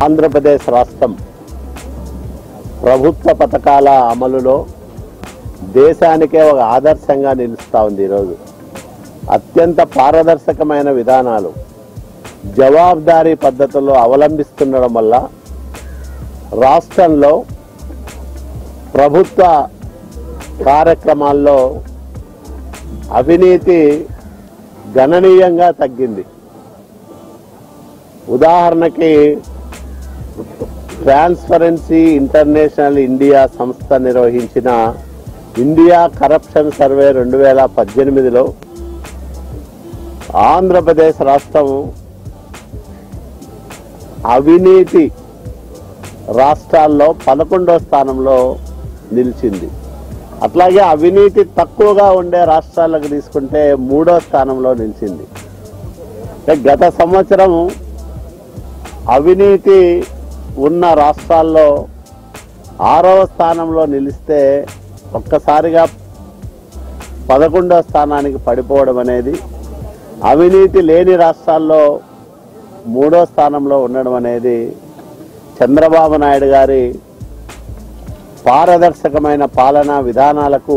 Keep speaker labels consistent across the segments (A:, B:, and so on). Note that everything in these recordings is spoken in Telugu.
A: ఆంధ్రప్రదేశ్ రాష్ట్రం ప్రభుత్వ పథకాల అమలులో దేశానికే ఒక ఆదర్శంగా నిలుస్తూ ఉంది ఈరోజు అత్యంత పారదర్శకమైన విధానాలు జవాబుదారీ పద్ధతుల్లో అవలంబిస్తుండడం వల్ల రాష్ట్రంలో ప్రభుత్వ కార్యక్రమాల్లో అవినీతి గణనీయంగా తగ్గింది ఉదాహరణకి ట్రాన్స్పరెన్సీ ఇంటర్నేషనల్ ఇండియా సంస్థ నిర్వహించిన ఇండియా కరప్షన్ సర్వే రెండు వేల పద్దెనిమిదిలో ఆంధ్రప్రదేశ్ రాష్ట్రం అవినీతి రాష్ట్రాల్లో పదకొండో స్థానంలో నిలిచింది అట్లాగే అవినీతి తక్కువగా ఉండే రాష్ట్రాలకు తీసుకుంటే మూడో స్థానంలో నిలిచింది అంటే గత సంవత్సరం అవినీతి ఉన్న రాష్ట్రాల్లో ఆరవ స్థానంలో నిలిస్తే ఒక్కసారిగా పదకొండో స్థానానికి పడిపోవడం అనేది అవినీతి లేని రాష్ట్రాల్లో మూడో స్థానంలో ఉండడం అనేది చంద్రబాబు నాయుడు గారి పారదర్శకమైన పాలనా విధానాలకు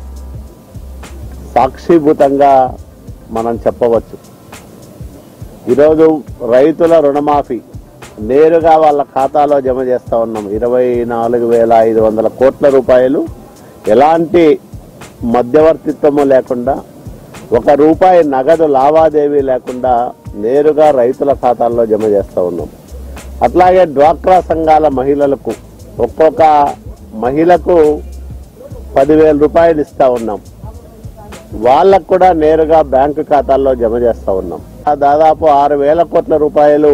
A: సాక్షిభూతంగా మనం చెప్పవచ్చు ఈరోజు రైతుల రుణమాఫీ నేరుగా వాళ్ళ ఖాతాలో జమ చేస్తా ఉన్నాం ఇరవై నాలుగు వేల ఐదు వందల కోట్ల రూపాయలు ఎలాంటి మధ్యవర్తిత్వము లేకుండా ఒక రూపాయి నగదు లావాదేవీ లేకుండా నేరుగా రైతుల ఖాతాల్లో జమ చేస్తా ఉన్నాం అట్లాగే డ్వాక్రా సంఘాల మహిళలకు ఒక్కొక్క మహిళకు పదివేల రూపాయలు ఇస్తా ఉన్నాం వాళ్ళకు కూడా నేరుగా బ్యాంకు ఖాతాల్లో జమ చేస్తా ఉన్నాం ఆ దాదాపు ఆరు వేల కోట్ల రూపాయలు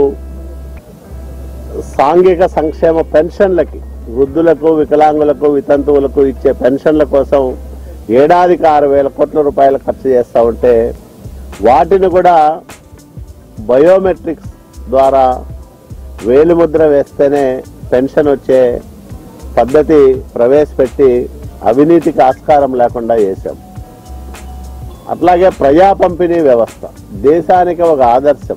A: సాంఘిక సంక్షేమ పెన్షన్లకి వృద్ధులకు వికలాంగులకు వితంతువులకు ఇచ్చే పెన్షన్ల కోసం ఏడాదికి ఆరు వేల కోట్ల రూపాయలు ఖర్చు చేస్తూ ఉంటే వాటిని కూడా బయోమెట్రిక్స్ ద్వారా వేలిముద్ర వేస్తేనే పెన్షన్ వచ్చే పద్ధతి ప్రవేశపెట్టి అవినీతికి ఆస్కారం లేకుండా చేశాం అట్లాగే ప్రజా పంపిణీ వ్యవస్థ దేశానికి ఒక ఆదర్శం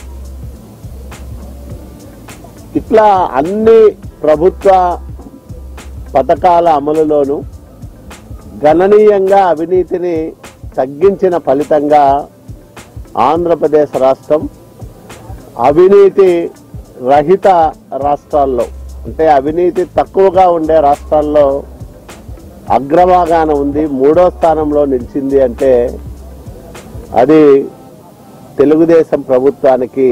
A: ఇట్లా అన్ని ప్రభుత్వ పథకాల అమలులోనూ గణనీయంగా అవినీతిని తగ్గించిన ఫలితంగా ఆంధ్రప్రదేశ్ రాష్ట్రం అవినీతి రహిత రాష్ట్రాల్లో అంటే అవినీతి తక్కువగా ఉండే రాష్ట్రాల్లో అగ్రభాగాన ఉంది మూడో స్థానంలో నిలిచింది అంటే అది తెలుగుదేశం ప్రభుత్వానికి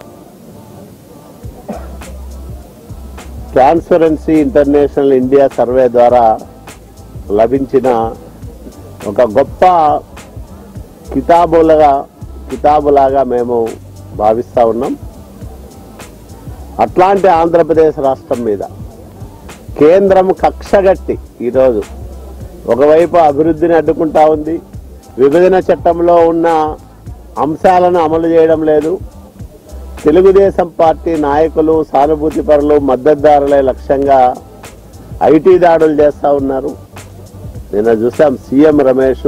A: ట్రాన్స్పరెన్సీ ఇంటర్నేషనల్ ఇండియా సర్వే ద్వారా లభించిన ఒక గొప్ప కితాబులుగా కితాబులాగా మేము భావిస్తా ఉన్నాం అట్లాంటి ఆంధ్రప్రదేశ్ రాష్ట్రం మీద కేంద్రం కక్షగట్టి ఈరోజు ఒకవైపు అభివృద్ధిని అడ్డుకుంటా ఉంది విభజన చట్టంలో ఉన్న అంశాలను అమలు చేయడం లేదు తెలుగుదేశం పార్టీ నాయకులు సానుభూతి పరులు మద్దతుదారులే లక్ష్యంగా ఐటీ దాడులు చేస్తా ఉన్నారు నిన్న చూసాం CM Ramesh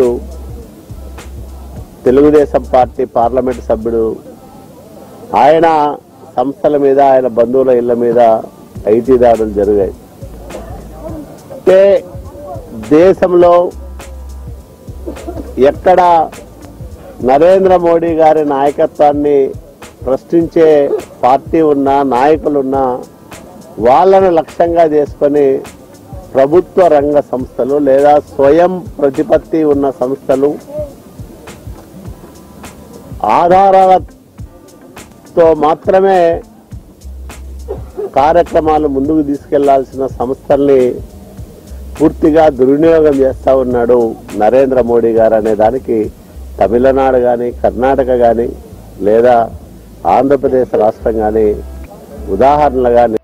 A: Telugu Desam party parliament సభ్యుడు ఆయన సంస్థల మీద ఆయన బంధువుల ఇళ్ల మీద ఐటీ దాడులు జరిగాయి అంటే దేశంలో ఎక్కడ నరేంద్ర మోడీ గారి నాయకత్వాన్ని ప్రశ్నించే పార్టీ ఉన్నా నాయకులున్నా వాళ్ళను లక్ష్యంగా చేసుకొని ప్రభుత్వ రంగ సంస్థలు లేదా స్వయం ప్రతిపత్తి ఉన్న సంస్థలు ఆధారాలతో మాత్రమే కార్యక్రమాలు ముందుకు తీసుకెళ్లాల్సిన సంస్థల్ని పూర్తిగా దుర్వినియోగం చేస్తా ఉన్నాడు నరేంద్ర మోడీ గారు అనే దానికి తమిళనాడు కానీ కర్ణాటక కానీ లేదా ఆంధ్రప్రదేశ్ రాష్ట్రం కానీ ఉదాహరణలుగా